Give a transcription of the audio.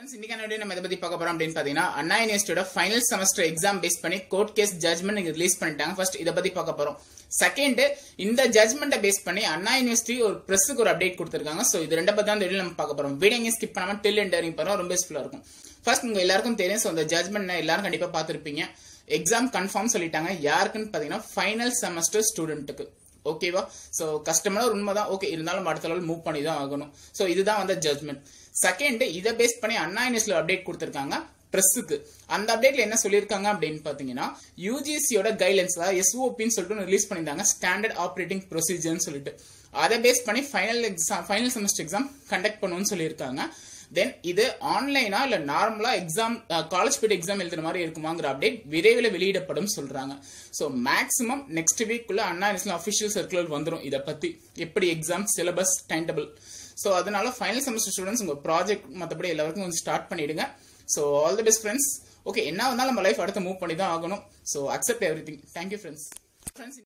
friends இன்னைக்கான video நம்ம எதை பத்தி பார்க்க போறோம் அப்படின்னு பாத்தீங்கன்னா அண்ணா யூனிவர்சிட்டியோட ஃபைனல் செமஸ்டர் எக்ஸாம் பேஸ் பண்ணி கோர்ட் கேஸ் ஜட்மெண்ட் இங்க ரிலீஸ் பண்ணிட்டாங்க ஃபர்ஸ்ட் இதை பத்தி பார்க்க போறோம் செகண்ட் இந்த ஜட்மெண்ட்டை பேஸ் பண்ணி அண்ணா யூனிவர்சிட்டி ஒரு பிரஸுக்கு ஒரு அப்டேட் கொடுத்திருக்காங்க சோ இது ரெண்டு பத்தி தான் இந்த வீடியோ நம்ம பார்க்க போறோம் வீடியோ ஸ்கிப் பண்ணாம டில் எண்ட் வரைக்கும் பாருங்க ரொம்ப யூஸ்ஃபுல்லா இருக்கும் ஃபர்ஸ்ட் உங்க எல்லாருக்கும் தெரியும் ஸோ அந்த ஜட்மெண்ட் எல்லாரும் கண்டிப்பா பார்த்திருப்பீங்க எக்ஸாம் கன்ஃபார்ம் சொல்லிட்டாங்க யாருக்குன்னு பாத்தீங்கன்னா ஃபைனல் செமஸ்டர் ஸ்டூடெண்ட்டுக்கு ஓகேவா ஸோ கஷ்டமான ஒரு உண்மை தான் ஓகே இருந்தாலும் அடுத்த லெவல் மூவ் பண்ணி தான் ஆகணும் ஸோ இதுதான் வந்து ஜட்மெண்ட் செகண்ட் இதை பேஸ் பண்ணி அண்ணா யூனிவர்சிட்டியில் அப்டேட் கொடுத்துருக்காங்க ப்ரெஸ்ஸுக்கு அந்த அப்டேட்ல என்ன சொல்லியிருக்காங்க அப்படின்னு பார்த்தீங்கன்னா யூஜிசியோட கைட்லைன்ஸ் அதாவது எஸ்ஓபின்னு சொல்லிட்டு ரிலீஸ் பண்ணியிருந்தாங்க ஸ்டாண்டர்ட் ஆப்ரேட்டிங் ப்ரொசீஜர்னு சொல்லிட்டு அதை பேஸ் பண்ணி final exam final semester exam conduct பண்ணுவோம்னு சொல்லியிருக்காங்க தென் இது ஆன்லைனா இல்ல நார்மலா எக்ஸாம் காலேஜ் போயிட்டு எக்ஸாம் எழுதுற மாதிரி இருக்குமாங்கிற அப்டேட் விரைவில் வெளியிடப்படும் சொல்றாங்க ஸோ மேக்ஸிமம் நெக்ஸ்ட் வீக்குள்ள அண்ணா யூனிவர்சிட்டி அஃபிஷியல் சர்க்குலர் வந்துடும் இதை பத்தி எப்படி exam syllabus time table so அதனால ஃபைனல் செமஸ்டர் ஸ்டூடெண்ட்ஸ் உங்க ப்ராஜெக்ட் மற்றபடி எல்லாருக்கும் கொஞ்சம் ஸ்டார்ட் பண்ணிடுங்க so all the best friends okay என்ன வந்தாலும் நம்ம லைஃப் அடுத்து மூவ் பண்ணி தான் ஆகணும் so accept everything thank you friends friends